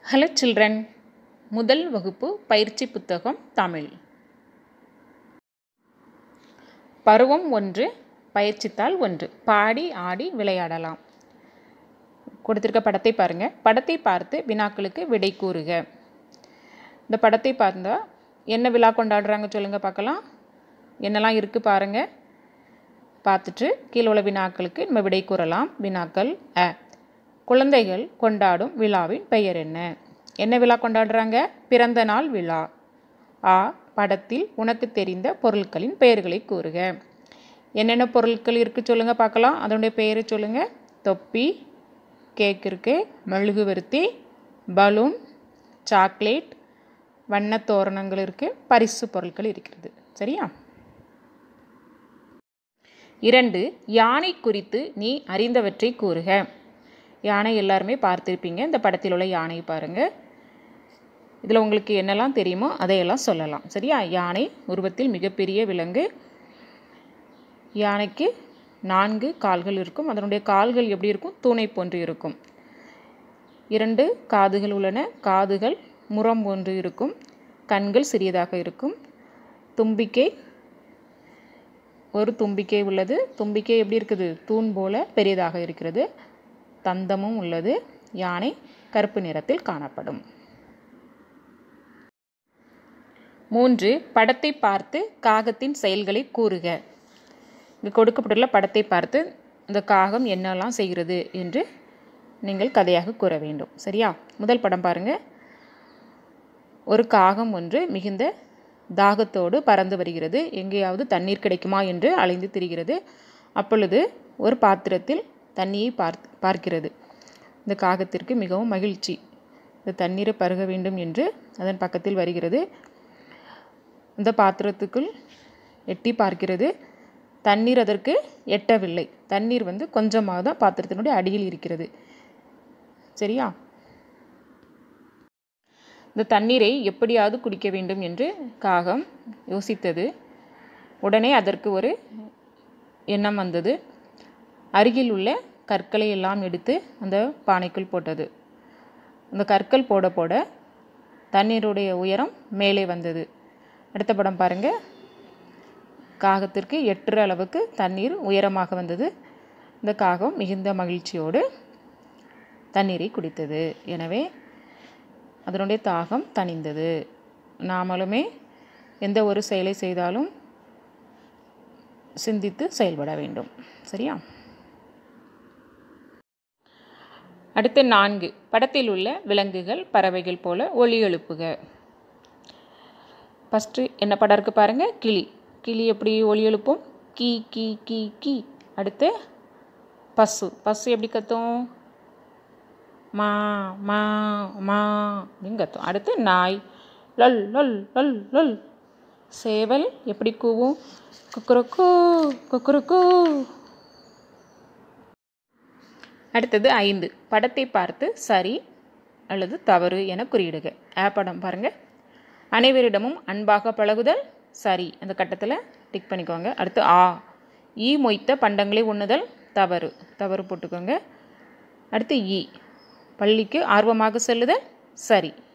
hello children முதல் வகுப்பு பயிற்சி புத்தகம் தமிழ் பருவம் ஒன்று பயிற்சித்தாள் ஒன்று பாடி ஆடி விளையாடலாம் கொடுத்திருக்க படத்தை பாருங்க படத்தை பார்த்து வினாக்களுக்கு விடை கூறுக இந்த படத்தை பார்த்தா என்ன விழா கொண்டாடுறாங்க சொல்லுங்க பார்க்கலாம் என்னெல்லாம் இருக்குது பாருங்க பார்த்துட்டு கீழே உள்ள வினாக்களுக்கு நம்ம விடை கூறலாம் வினாக்கள் அ குழந்தைகள் கொண்டாடும் விழாவின் பெயர் என்ன என்ன விழா கொண்டாடுறாங்க பிறந்த நாள் விழா ஆ படத்தில் உனக்கு தெரிந்த பொருட்களின் பெயர்களை கூறுக என்னென்ன பொருட்கள் இருக்குது சொல்லுங்கள் பார்க்கலாம் அதனுடைய பெயரை சொல்லுங்கள் தொப்பி கேக் இருக்குது மெழுகுவர்த்தி பலூன் சாக்லேட் வண்ணத் தோரணங்கள் இருக்குது பரிசு பொருட்கள் இருக்கிறது சரியா இரண்டு யானை குறித்து நீ அறிந்தவற்றை கூறுக யானை எல்லாருமே பார்த்துருப்பீங்க இந்த படத்தில் உள்ள யானையை பாருங்கள் இதில் உங்களுக்கு என்னெல்லாம் தெரியுமோ அதையெல்லாம் சொல்லலாம் சரியா யானை உருவத்தில் மிகப்பெரிய விலங்கு யானைக்கு நான்கு கால்கள் இருக்கும் அதனுடைய கால்கள் எப்படி இருக்கும் தூணை போன்று இருக்கும் இரண்டு காதுகள் உள்ளன காதுகள் முறம் போன்று இருக்கும் கண்கள் சிறியதாக இருக்கும் தும்பிக்கை ஒரு தும்பிக்கை உள்ளது தும்பிக்கை எப்படி இருக்குது தூண் போல பெரியதாக இருக்கிறது தந்தமும் உள்ளது யானை கருப்பு நிறத்தில் காணப்படும் மூன்று படத்தை பார்த்து காகத்தின் செயல்களை கூறுக இங்கு கொடுக்கப்பட்டுள்ள படத்தை பார்த்து இந்த காகம் என்னெல்லாம் செய்கிறது என்று நீங்கள் கதையாக கூற வேண்டும் சரியா முதல் படம் பாருங்க ஒரு காகம் ஒன்று மிகுந்த தாகத்தோடு பறந்து வருகிறது எங்கேயாவது தண்ணீர் கிடைக்குமா என்று அலைந்து திரிகிறது அப்பொழுது ஒரு பாத்திரத்தில் தண்ணியை பார்த்து பார்க்கிறது இந்த காகத்திற்கு மிகவும் மகிழ்ச்சி இந்த தண்ணீரை பருக வேண்டும் என்று அதன் பக்கத்தில் வருகிறது இந்த பாத்திரத்துக்குள் எட்டி பார்க்கிறது தண்ணீர் அதற்கு எட்டவில்லை தண்ணீர் வந்து கொஞ்சமாக தான் பாத்திரத்தினுடைய அடியில் இருக்கிறது சரியா இந்த தண்ணீரை எப்படியாவது குடிக்க வேண்டும் என்று காகம் யோசித்தது உடனே அதற்கு ஒரு எண்ணம் வந்தது அருகில் உள்ள கற்களை எல்லாம் எடுத்து அந்த பானைக்குள் போட்டது அந்த கற்கள் போட போட தண்ணீருடைய உயரம் மேலே வந்தது அடுத்த படம் பாருங்க காகத்திற்கு எட்டுற அளவுக்கு தண்ணீர் உயரமாக வந்தது இந்த காகம் மிகுந்த மகிழ்ச்சியோடு தண்ணீரை குடித்தது எனவே அதனுடைய தாகம் தணிந்தது நாமளுமே எந்த ஒரு செயலை செய்தாலும் சிந்தித்து செயல்பட வேண்டும் சரியா அடுத்து நான்கு படத்தில் உள்ள விலங்குகள் பறவைகள் போல ஒளி எழுப்புக ஃபஸ்ட்டு என்ன படம் இருக்குது பாருங்கள் கிளி கிளி எப்படி ஒளி எழுப்பும் கீ கீ கீ கீ அடுத்து பசு பசு எப்படி கத்தும் மா மா மா அப்படின்னு கத்தும் அடுத்து நாய் லொல் லொல் லொல் லொல் சேவல் எப்படி கூவும் குக்குருக்கூ குக்குருக்கூ அடுத்தது ஐந்து படத்தை பார்த்து சரி அல்லது தவறு என குறியிடுக ஆ படம் பாருங்கள் அனைவரிடமும் அன்பாக பழகுதல் சரி அந்த கட்டத்தில் டிக் பண்ணிக்கோங்க அடுத்து ஆ ஈ மொய்த்த பண்டங்களை உண்ணுதல் தவறு தவறு போட்டுக்கோங்க அடுத்து இ பள்ளிக்கு ஆர்வமாக செல்லுதல் சரி